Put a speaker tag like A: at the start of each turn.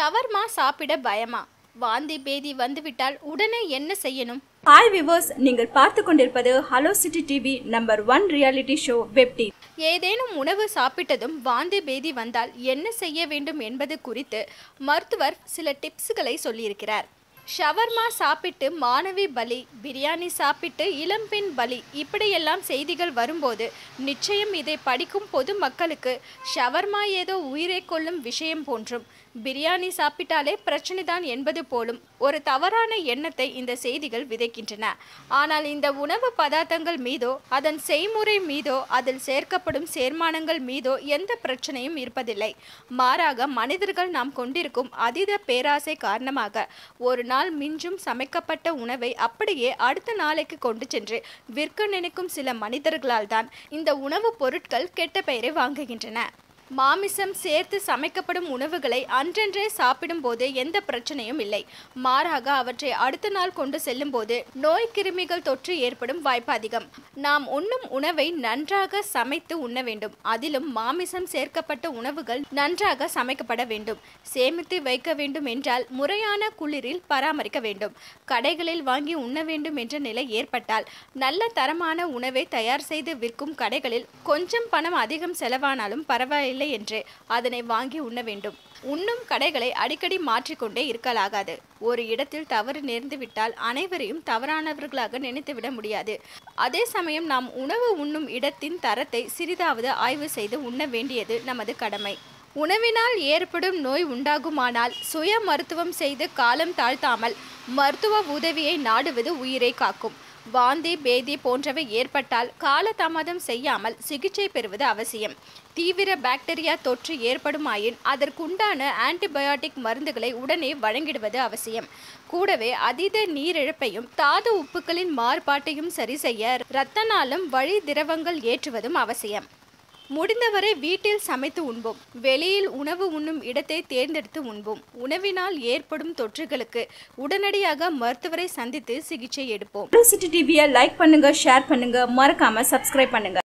A: shawarma சாப்பிட பயமா வாந்தி பேதி வந்துவிட்டால் உடனே என்ன செய்யணும்
B: ஹாய் விவர்ஸ் நீங்கள் பார்த்து கொண்டிருப்பது Hello City TV number one reality show web டி
A: ஏதேனும் உணவு சாப்பிட்டதும் வாந்தி பேதி வந்தால் என்ன செய்ய வேண்டும் என்பது குறித்து மருத்துவர் சில டிப்ஸ்களை சொல்லியிருக்கிறார் ஷவர்மா சாப்பிட்டு மாணவி பலி பிரியாணி சாப்பிட்டு இளம்பெண் பலி இப்படியெல்லாம் செய்திகள் வரும்போது நிச்சயம் இதை படிக்கும் பொது மக்களுக்கு ஷவர்மா ஏதோ உயிரை கொள்ளும் விஷயம் போன்றும் பிரியாணி சாப்பிட்டாலே பிரச்சனைதான் என்பது போலும் ஒரு தவறான எண்ணத்தை இந்த செய்திகள் விதைக்கின்றன ஆனால் இந்த உணவு பதார்த்தங்கள் மீதோ அதன் செய்முறை மீதோ அதில் சேர்க்கப்படும் சேர்மானங்கள் மீதோ எந்த பிரச்சனையும் இருப்பதில்லை மாறாக மனிதர்கள் நாம் கொண்டிருக்கும் அதீத பேராசை காரணமாக ஒரு நாள் மிஞ்சும் சமைக்கப்பட்ட உணவை அப்படியே அடுத்த நாளைக்கு கொண்டு சென்று விற்க நினைக்கும் சில மனிதர்களால் தான் இந்த உணவுப் பொருட்கள் கெட்ட பெயரை வாங்குகின்றன மாமிசம் சேர்த்து சமைக்கப்படும் உணவுகளை அன்றன்றே சாப்பிடும்போது எந்த பிரச்சனையும் இல்லை மாறாக அவற்றை அடுத்த நாள் கொண்டு செல்லும்போது நோய் கிருமிகள் தொற்று ஏற்படும் வாய்ப்பு அதிகம் நாம் உண்ணும் உணவை நன்றாக சமைத்து உண்ண வேண்டும் அதிலும் மாமிசம் சேர்க்கப்பட்ட உணவுகள் நன்றாக சமைக்கப்பட வேண்டும் சேமித்து வைக்க வேண்டும் என்றால் முறையான குளிரில் பராமரிக்க வேண்டும் கடைகளில் வாங்கி உண்ண வேண்டும் என்ற நிலை ஏற்பட்டால் நல்ல தரமான உணவை தயார் செய்து விற்கும் கடைகளில் கொஞ்சம் பணம் அதிகம் செலவானாலும் பரவாயில்லை என்று அதனை வாங்கி உண்ண வேண்டும் உண்ணும் கடைகளை அடிக்கடி மாற்றிக்கொண்டே இருக்கலாகாது ஒரு இடத்தில் தவறு நேர்ந்துவிட்டால் அனைவரையும் தவறானவர்களாக நினைத்துவிட முடியாது அதே சமயம் நாம் உணவு உண்ணும் இடத்தின் தரத்தை சிறிதாவது ஆய்வு செய்து உண்ண வேண்டியது நமது கடமை உணவினால் ஏற்படும் நோய் உண்டாகுமானால் சுய மருத்துவம் செய்து காலம் தாழ்த்தாமல் மருத்துவ உதவியை நாடுவது உயிரை காக்கும் வாந்தி பேதி போன்றவை ஏற்பட்டால் காலதாமதம் செய்யாமல் சிகிச்சை பெறுவது அவசியம் தீவிர பாக்டீரியா தொற்று ஏற்படுமாயின் அதற்குண்டான ஆன்டிபயோட்டிக் மருந்துகளை உடனே வழங்கிடுவது அவசியம் கூடவே அதீத நீரிழப்பையும் தாது உப்புக்களின் மாறுபாட்டையும் சரி செய்ய இரத்த நாளம் வழி திரவங்கள் ஏற்றுவதும் அவசியம் முடிந்தவரை வீட்டில் சமைத்து உண்போம் வெளியில் உணவு உண்ணும் இடத்தை தேர்ந்தெடுத்து உண்போம் உணவினால் ஏற்படும் தொற்றுகளுக்கு உடனடியாக மருத்துவரை சந்தித்து சிகிச்சை எடுப்போம்
B: ஹலோ சிட்டி டிவியை லைக் பண்ணுங்க ஷேர் பண்ணுங்க மறக்காம சப்ஸ்கிரைப் பண்ணுங்க